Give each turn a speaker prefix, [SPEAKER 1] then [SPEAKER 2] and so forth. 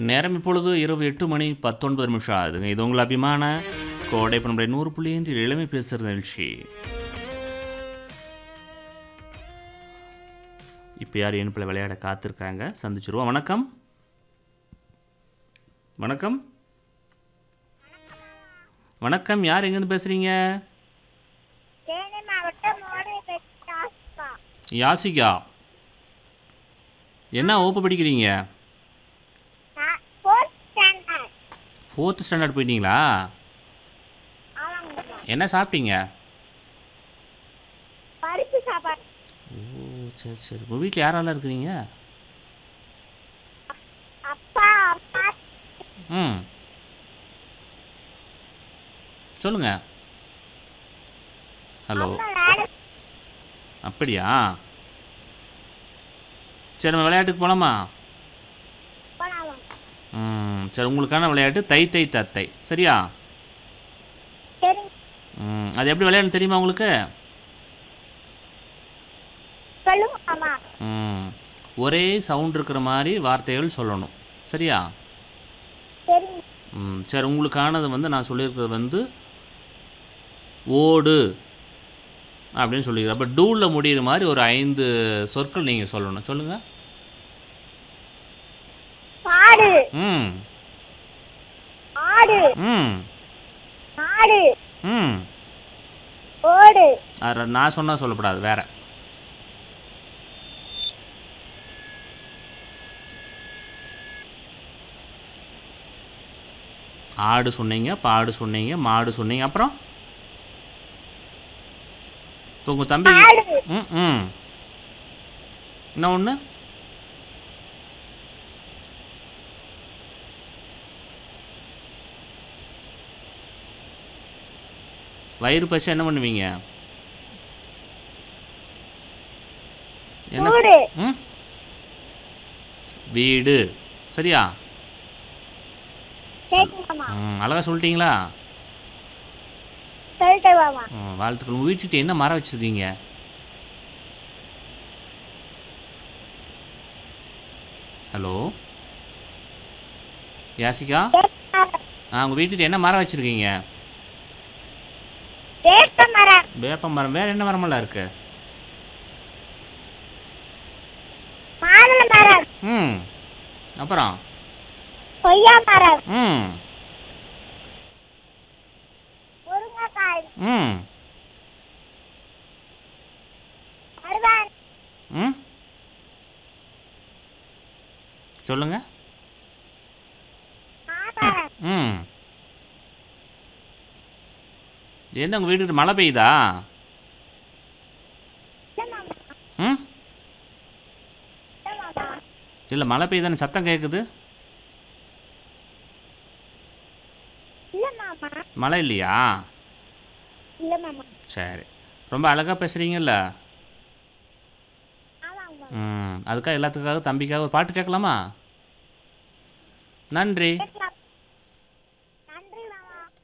[SPEAKER 1] நேரம் இப்பொழுது இரவு எட்டு மணி பத்தொன்பது நிமிஷம் ஆகுதுங்க இது உங்கள் அபிமான கோடை பண்புடைய நூறு புள்ளி ஐந்து இளமை பேசுகிற நிகழ்ச்சி இப்போ யார் இனிப்பில் விளையாட காத்திருக்காங்க சந்திச்சிருவோம் வணக்கம் வணக்கம் வணக்கம் யார் எங்கேருந்து பேசுகிறீங்க
[SPEAKER 2] தேனி மாவட்டம் மோடி பெட்டாஸ்பா
[SPEAKER 1] யாசிகா என்ன வகுப்பு படிக்கிறீங்க
[SPEAKER 2] நான் ஃபோர்த் ஸ்டாண்டர்ட்
[SPEAKER 1] ஃபோர்த்து ஸ்டாண்டர்ட் போயிட்டீங்களா
[SPEAKER 2] ஆமாங்கம்மா
[SPEAKER 1] என்ன சாப்பிட்டீங்க
[SPEAKER 2] பருப்பு சாப்பாடு
[SPEAKER 1] ஓ சரி சரி உங்கள் வீட்டில் யாரெல்லாம் இருக்கிறீங்க
[SPEAKER 2] அப்பா அம்மா
[SPEAKER 1] ம் சொல்லுங்க ஹலோ
[SPEAKER 2] அம்மா வேலை
[SPEAKER 1] அப்படியா சரி நம்ம விளையாட்டுக்கு போகலாமா
[SPEAKER 2] போனாலும்
[SPEAKER 1] ம் சரி உங்களுக்கான விளையாட்டு தை தை தத்தை சரியா
[SPEAKER 2] சரி
[SPEAKER 1] ம் அது எப்படி விளையாடணும் தெரியுமா உங்களுக்கு
[SPEAKER 2] சொல்லுங்க அம்மா
[SPEAKER 1] ம் ஒரே சவுண்ட் இருக்கிற மாதிரி வார்த்தைகள் சொல்லணும் சரியா
[SPEAKER 2] சரி
[SPEAKER 1] ம் சரி உங்களுக்கானது வந்து நான் சொல்லியிருக்கிறது வந்து ஓடு அப்படின்னு சொல்லிக்கிறேன் அப்போ டூவில் முடியிற மாதிரி ஒரு ஐந்து சொற்கள் நீங்கள் சொல்லணும் சொல்லுங்கள்
[SPEAKER 2] பாடு
[SPEAKER 1] ம்
[SPEAKER 2] ஆடு
[SPEAKER 1] ம்
[SPEAKER 2] மாடு
[SPEAKER 1] ம்
[SPEAKER 2] ஓடு
[SPEAKER 1] அது நான் சொன்னால் சொல்லப்படாது வேற ஆடு சொன்னீங்க பாடு சொன்னீங்க மாடு சொன்னீங்க அப்புறம் இப்போ உங்கள் தம்பி
[SPEAKER 2] ஆடு
[SPEAKER 1] ம் ம் என்ன ஒன்று வயிறு பசி என்ன பண்ணுவீங்க என்ன சொ-
[SPEAKER 2] கூடு
[SPEAKER 1] ம் வீடு சரியா
[SPEAKER 2] சரிங்கம்மா
[SPEAKER 1] ம் அழகாக சொல்லிட்டீங்களா
[SPEAKER 2] சொல்லிட்டு வாமா
[SPEAKER 1] ம் வாழ்த்துக்கள் உங்கள் வீட்டுக்கிட்ட என்ன மரம் வச்சுருக்கீங்க ஹலோ யாசிகா ஆ உங்கள் வீட்டுக்கிட்ட என்ன மரம் வச்சுருக்கீங்க
[SPEAKER 2] வேப்ப மரம்
[SPEAKER 1] வேப்ப மரம் வேறு என்ன மரமெல்லாம் இருக்கு
[SPEAKER 2] மாதுளை மரம்
[SPEAKER 1] ம் அப்புறம்
[SPEAKER 2] கொய்யா மரம்
[SPEAKER 1] ம்
[SPEAKER 2] முருங்கைக்காய்
[SPEAKER 1] ம்
[SPEAKER 2] மருவான்
[SPEAKER 1] ம் சொல்லுங்க
[SPEAKER 2] மாமரம்
[SPEAKER 1] ம் என்ன உங்கள் வீட்டுக்கு மழை பெய்யுதா
[SPEAKER 2] இல்லைம்மா
[SPEAKER 1] ம்
[SPEAKER 2] இல்லைம்மா
[SPEAKER 1] இல்லை மழை பெய்யுதான்னு சத்தம் கேட்குது
[SPEAKER 2] இல்லைம்மாம்மா
[SPEAKER 1] மழை இல்லையா
[SPEAKER 2] இல்லைம்மாம்மா
[SPEAKER 1] சரி ரொம்ப அழகாக பேசுகிறீங்கல்ல
[SPEAKER 2] ஆமாங்கம்மா
[SPEAKER 1] ம் அதுக்காக எல்லாத்துக்காக தம்பிக்காக ஒரு பாட்டு கேட்கலாமா நன்றி
[SPEAKER 2] கேட்கலாம்